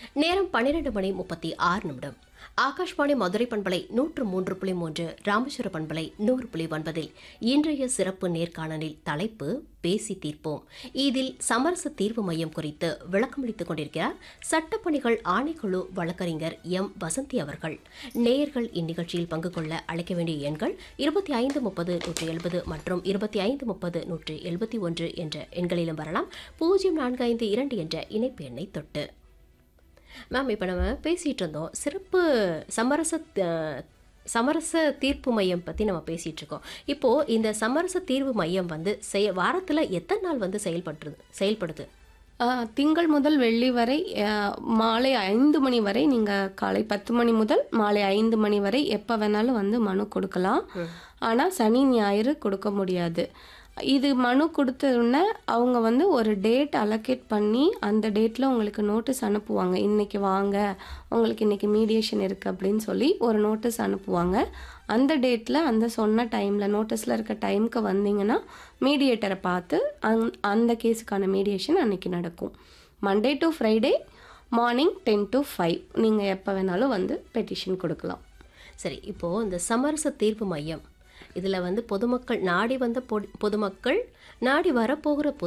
நேரம் பன்னிரண்டு மணி முப்பத்தி ஆறு நிமிடம் ஆகாஷ்வாணி மதுரை பண்பலை நூற்று மூன்று புள்ளி மூன்று ராமேஸ்வர பண்பலை நூறு புள்ளி ஒன்பதில் இன்றைய சிறப்பு நேர்காணலில் தலைப்பு பேசி தீர்ப்போம் இதில் சமரச தீர்வு மையம் குறித்து விளக்கமளித்துக் கொண்டிருக்கிறார் சட்டப்பணிகள் ஆணைக்குழு வழக்கறிஞர் எம் வசந்தி அவர்கள் நேயர்கள் இந்நிகழ்ச்சியில் பங்கு கொள்ள அழைக்க வேண்டிய எண்கள் இருபத்தி ஐந்து முப்பது நூற்றி எழுபது மற்றும் இருபத்தி ஐந்து முப்பது நூற்றி எழுபத்தி ஒன்று என்ற எண்களிலும் வரலாம் பூஜ்ஜியம் நான்கு ஐந்து இரண்டு என்ற இணைப்பு எண்ணை தொட்டு மேம் இப்போ நம்ம பேசிகிட்டு இருந்தோம் சிறப்பு சமரச அஹ், சமரச தீர்ப்பு மையம் பற்றி நம்ம பேசிகிட்டு இருக்கோம் இப்போது இந்த சமரச தீர்வு மையம் வந்து செய வாரத்தில் எத்தனை நாள் வந்து செயல்படுறது செயல்படுது ஆ, திங்கள் முதல் வெள்ளி வரை ஆ, மாலை ஐந்து மணி வரை நீங்கள் காலை பத்து மணி முதல் மாலை ஐந்து மணி வரை எப்போ வேணாலும் வந்து மனு கொடுக்கலாம் ஆனால் சனி ஞாயிறு கொடுக்க முடியாது இது மனு கொடுத்த உடனே அவங்க வந்து ஒரு டேட் அலோகேட் பண்ணி அந்த டேட்டில் உங்களுக்கு நோட்டீஸ் அனுப்புவாங்க இன்னைக்கு வாங்க உங்களுக்கு இன்னைக்கு மீடியேஷன் இருக்குது அப்படின்னு சொல்லி ஒரு நோட்டீஸ் அனுப்புவாங்க அந்த டேட்டில் அந்த சொன்ன டைமில் நோட்டீஸில் இருக்க டைமுக்கு வந்தீங்கன்னா மீடியேட்டரை பார்த்து அந் அந்த கேஸுக்கான மீடியேஷன் அன்னைக்கு நடக்கும் Monday to Friday morning ten to five நீங்கள் எப்போ வேணாலும் வந்து பெட்டிஷன் கொடுக்கலாம் சரி இப்போது இந்த சமரச தீர்ப்பு மையம் இதில் வந்து பொதுமக்கள் நாடி வந்த பொது- பொதுமக்கள் நாடி வரப்போகிற